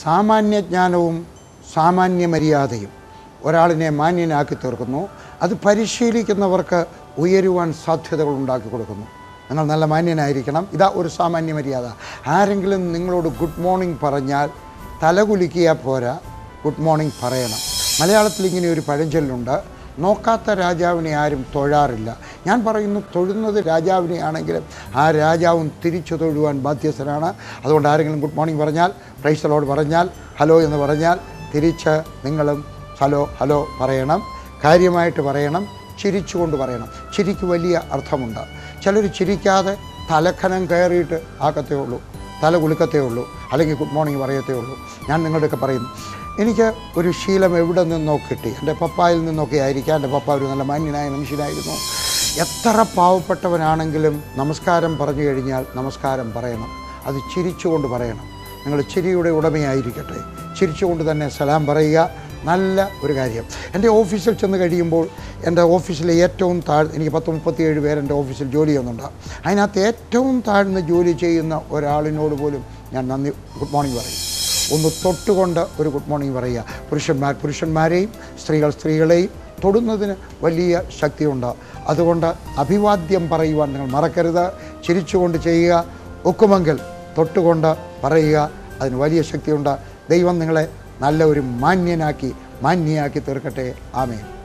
സാമാന്യജ്ഞാനവും സാമാന്യ മര്യാദയും ഒരാളിനെ മാന്യനാക്കി തീർക്കുന്നു അത് പരിശീലിക്കുന്നവർക്ക് ഉയരുവാൻ സാധ്യതകൾ ഉണ്ടാക്കി കൊടുക്കുന്നു നിങ്ങൾ നല്ല മാന്യനായിരിക്കണം ഇതാ ഒരു സാമാന്യ മര്യാദ ആരെങ്കിലും നിങ്ങളോട് ഗുഡ് മോർണിംഗ് പറഞ്ഞാൽ തലകുലുക്കിയാൽ പോരാ ഗുഡ് മോർണിംഗ് പറയണം മലയാളത്തിൽ ഇങ്ങനെ ഒരു പഴഞ്ചൊല്ലുണ്ട് നോക്കാത്ത രാജാവിനെ ആരും തൊഴാറില്ല ഞാൻ പറയുന്നു തൊഴുന്നത് രാജാവിനെ ആണെങ്കിലും ആ രാജാവും തിരിച്ചു തൊഴുവാൻ ബാധ്യസ്ഥനാണ് അതുകൊണ്ട് ആരെങ്കിലും ഗുഡ് മോർണിംഗ് പറഞ്ഞാൽ പ്രൈസലോട് പറഞ്ഞാൽ ഹലോ എന്ന് പറഞ്ഞാൽ തിരിച്ച് നിങ്ങളും ഹലോ ഹലോ പറയണം കാര്യമായിട്ട് പറയണം ചിരിച്ചുകൊണ്ട് പറയണം ചിരിക്ക് വലിയ അർത്ഥമുണ്ട് ചിലർ ചിരിക്കാതെ തലഖനം കയറിയിട്ട് ആക്കത്തേ ഉള്ളൂ തല കുലുക്കത്തേ ഉള്ളൂ അല്ലെങ്കിൽ ഗുഡ് മോർണിംഗ് പറയത്തേ ഉള്ളൂ ഞാൻ നിങ്ങളുടെയൊക്കെ പറയുന്നു എനിക്ക് ഒരു ശീലം എവിടെ നിന്നോ കിട്ടി എൻ്റെ പപ്പായിൽ നിന്നൊക്കെ ആയിരിക്കാം എൻ്റെ പപ്പ ഒരു നല്ല മാന്യനായ മനുഷ്യനായിരുന്നു എത്ര പാവപ്പെട്ടവനാണെങ്കിലും നമസ്കാരം പറഞ്ഞു കഴിഞ്ഞാൽ നമസ്കാരം പറയണം അത് ചിരിച്ചുകൊണ്ട് പറയണം നിങ്ങൾ ചിരിയുടെ ഉടമയായിരിക്കട്ടെ ചിരിച്ചുകൊണ്ട് തന്നെ സലാം പറയുക നല്ല ഒരു കാര്യം എൻ്റെ ഓഫീസിൽ ചെന്ന് കഴിയുമ്പോൾ എൻ്റെ ഓഫീസിലെ ഏറ്റവും താഴ് എനിക്ക് പത്ത് മുപ്പത്തിയേഴ് പേര് എൻ്റെ ഓഫീസിൽ ജോലി ചെയ്യുന്നുണ്ട് അതിനകത്ത് ഏറ്റവും താഴ്ന്ന ജോലി ചെയ്യുന്ന ഒരാളിനോട് പോലും ഞാൻ നന്ദി ഗുഡ് മോർണിംഗ് പറയും ഒന്ന് തൊട്ടുകൊണ്ട് ഒരു ഗുഡ് മോർണിംഗ് പറയുക പുരുഷന്മാർ പുരുഷന്മാരെയും സ്ത്രീകൾ സ്ത്രീകളെയും തൊടുന്നതിന് വലിയ ശക്തിയുണ്ട് അതുകൊണ്ട് അഭിവാദ്യം പറയുവാൻ നിങ്ങൾ മറക്കരുത് ചിരിച്ചുകൊണ്ട് ചെയ്യുക ഒക്കുമെങ്കിൽ തൊട്ടുകൊണ്ട് പറയുക അതിന് വലിയ ശക്തിയുണ്ട് ദൈവം നിങ്ങളെ നല്ല ഒരു മാന്യനാക്കി മാന്യയാക്കി തീർക്കട്ടെ ആമേൻ